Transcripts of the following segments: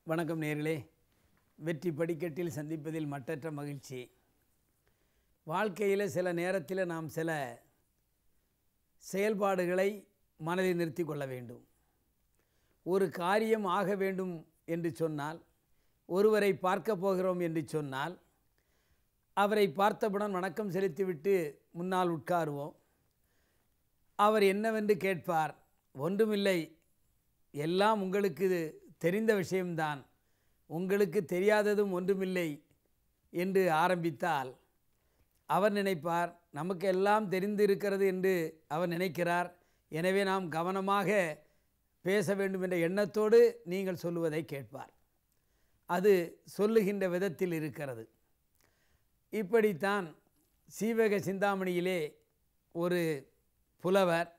வணக்கம் நேர்களே வெற்றி படிக்கட்டில் சந்திப்பதில் மட்டற்ற மகிழ்ச்சி வாழ்க்கையில் சில நேரத்தில் நாம் சில செயல்பாடுகளை மனதில் நிறுத்தி கொள்ள வேண்டும் ஒரு காரியம் ஆக வேண்டும் என்று சொன்னால் ஒருவரை பார்க்க போகிறோம் என்று சொன்னால் அவரை பார்த்தவுடன் வணக்கம் செலுத்திவிட்டு முன்னால் உட்காருவோம் அவர் என்னவென்று கேட்பார் ஒன்றுமில்லை எல்லாம் உங்களுக்கு தெரிந்த விஷயம்தான் உங்களுக்கு தெரியாததும் ஒன்றுமில்லை என்று ஆரம்பித்தால் அவர் நினைப்பார் நமக்கு எல்லாம் தெரிந்து இருக்கிறது என்று அவர் நினைக்கிறார் எனவே நாம் கவனமாக பேச வேண்டும் என்ற எண்ணத்தோடு நீங்கள் சொல்லுவதை கேட்பார் அது சொல்லுகின்ற விதத்தில் இருக்கிறது இப்படித்தான் சீவக சிந்தாமணியிலே ஒரு புலவர்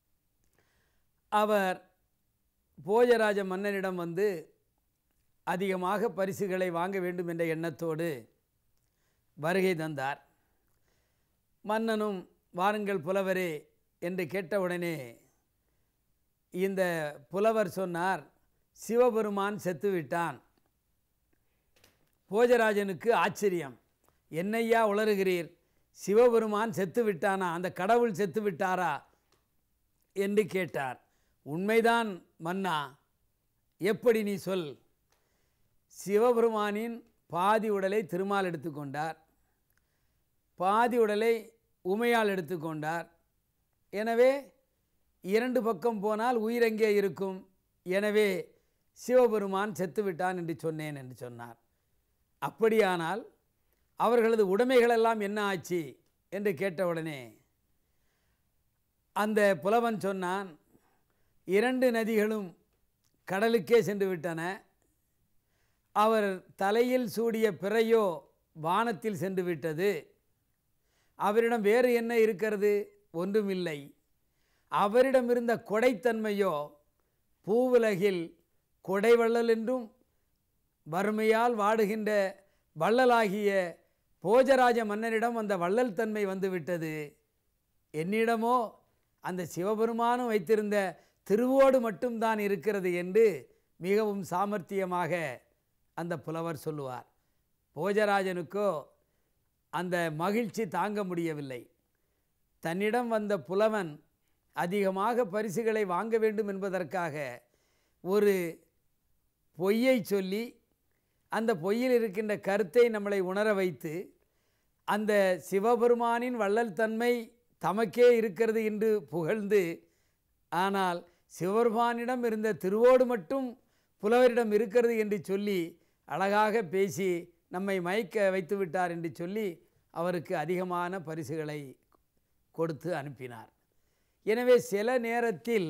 அவர் போஜராஜ மன்னனிடம் வந்து அதிகமாக பரிசுகளை வாங்க வேண்டும் என்ற எண்ணத்தோடு வருகை தந்தார் மன்னனும் வாருங்கள் புலவரே என்று கேட்டவுடனே இந்த புலவர் சொன்னார் சிவபெருமான் செத்துவிட்டான் போஜராஜனுக்கு ஆச்சரியம் என்னையா உளறுகிறீர் சிவபெருமான் செத்து விட்டானா அந்த கடவுள் செத்து விட்டாரா என்று கேட்டார் உண்மைதான் மன்னா எப்படி நீ சொல் சிவபெருமானின் பாதி உடலை திருமால் எடுத்துக்கொண்டார் பாதி உடலை உமையால் எடுத்துக்கொண்டார் எனவே இரண்டு பக்கம் போனால் உயிர் எங்கே இருக்கும் எனவே சிவபெருமான் செத்துவிட்டான் என்று சொன்னேன் என்று சொன்னார் அப்படியானால் அவர்களது உடைமைகளெல்லாம் என்ன ஆச்சு என்று கேட்டவுடனே அந்த புலவன் சொன்னான் இரண்டு நதிகளும் கடலுக்கே சென்று விட்டன அவர் தலையில் சூடிய பிறையோ வானத்தில் சென்று விட்டது அவரிடம் வேறு என்ன இருக்கிறது ஒன்றுமில்லை அவரிடம் இருந்த கொடைத்தன்மையோ பூவுலகில் கொடைவள்ளல் என்றும் வறுமையால் வாடுகின்ற வள்ளலாகிய போஜராஜ மன்னனிடம் அந்த வள்ளல் தன்மை வந்துவிட்டது என்னிடமோ அந்த சிவபெருமானும் வைத்திருந்த திருவோடு மட்டும்தான் இருக்கிறது என்று மிகவும் சாமர்த்தியமாக அந்த புலவர் சொல்லுவார் போஜராஜனுக்கோ அந்த மகிழ்ச்சி தாங்க முடியவில்லை தன்னிடம் வந்த புலவன் அதிகமாக பரிசுகளை வாங்க வேண்டும் என்பதற்காக ஒரு பொய்யை சொல்லி அந்த பொய்யில் இருக்கின்ற கருத்தை நம்மளை உணர வைத்து அந்த சிவபெருமானின் வள்ளல் தன்மை தமக்கே இருக்கிறது என்று புகழ்ந்து ஆனால் சிவபெருமானிடம் இருந்த திருவோடு மட்டும் புலவரிடம் இருக்கிறது என்று சொல்லி அழகாக பேசி நம்மை மயக்க வைத்து விட்டார் என்று சொல்லி அவருக்கு அதிகமான பரிசுகளை கொடுத்து அனுப்பினார் எனவே சில நேரத்தில்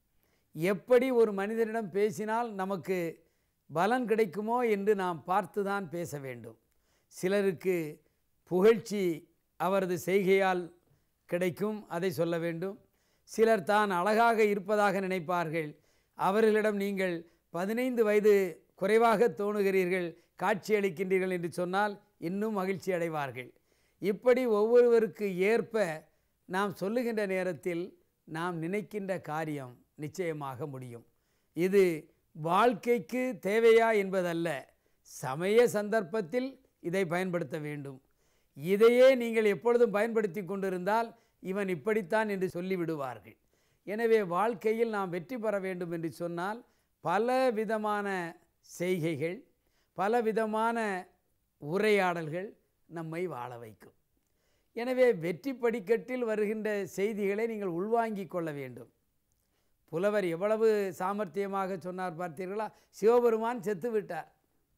எப்படி ஒரு மனிதனிடம் பேசினால் நமக்கு பலன் கிடைக்குமோ என்று நாம் பார்த்து தான் பேச வேண்டும் சிலருக்கு புகழ்ச்சி அவரது செய்கையால் கிடைக்கும் அதை சொல்ல வேண்டும் சிலர் தான் அழகாக இருப்பதாக நினைப்பார்கள் அவர்களிடம் நீங்கள் பதினைந்து வயது குறைவாக தோணுகிறீர்கள் காட்சி அளிக்கின்றீர்கள் என்று சொன்னால் இன்னும் மகிழ்ச்சி அடைவார்கள் இப்படி ஒவ்வொருவருக்கு ஏற்ப நாம் சொல்லுகின்ற நேரத்தில் நாம் நினைக்கின்ற காரியம் நிச்சயமாக முடியும் இது வாழ்க்கைக்கு தேவையா என்பதல்ல சமய சந்தர்ப்பத்தில் இதை பயன்படுத்த வேண்டும் இதையே நீங்கள் எப்பொழுதும் பயன்படுத்தி கொண்டிருந்தால் இவன் இப்படித்தான் என்று சொல்லிவிடுவார்கள் எனவே வாழ்க்கையில் நாம் வெற்றி பெற வேண்டும் என்று சொன்னால் பல விதமான செய்கைகள் பல விதமான உரையாடல்கள் நம்மை வாழ வைக்கும் எனவே வெற்றி படிக்கட்டில் வருகின்ற செய்திகளை நீங்கள் உள்வாங்கிக் கொள்ள வேண்டும் புலவர் எவ்வளவு சாமர்த்தியமாக சொன்னார் பார்த்தீர்களா சிவபெருமான் செத்து விட்டார்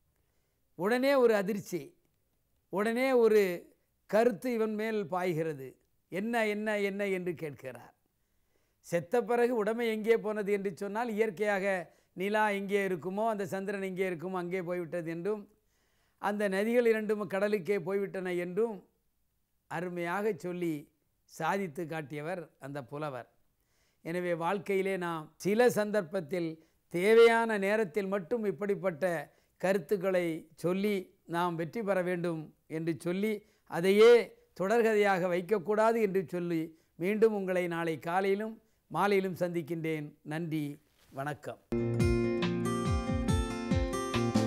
உடனே ஒரு அதிர்ச்சி உடனே ஒரு கருத்து இவன் மேல் பாய்கிறது என்ன என்ன என்ன என்று கேட்கிறார் செத்த பிறகு உடமை எங்கே போனது என்று சொன்னால் இயற்கையாக நிலா எங்கே இருக்குமோ அந்த சந்திரன் எங்கே இருக்குமோ அங்கே போய்விட்டது என்றும் அந்த நதிகள் இரண்டும் கடலுக்கே போய்விட்டன என்றும் அருமையாக சொல்லி சாதித்து காட்டியவர் அந்த புலவர் எனவே வாழ்க்கையிலே நாம் சில சந்தர்ப்பத்தில் தேவையான நேரத்தில் மட்டும் இப்படிப்பட்ட கருத்துக்களை சொல்லி நாம் வெற்றி பெற வேண்டும் என்று சொல்லி அதையே தொடர்கதையாக வைக்கக்கூடாது என்று சொல்லி மீண்டும் உங்களை நாளை காலையிலும் மாலையிலும் சந்திக்கின்றேன் நன்றி வணக்கம்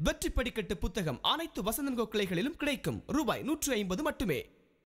வெற்றி படிக்கட்டு புத்தகம் அனைத்து வசந்தன்கோ கிளைகளிலும் கிடைக்கும் ரூபாய் நூற்று ஐம்பது மட்டுமே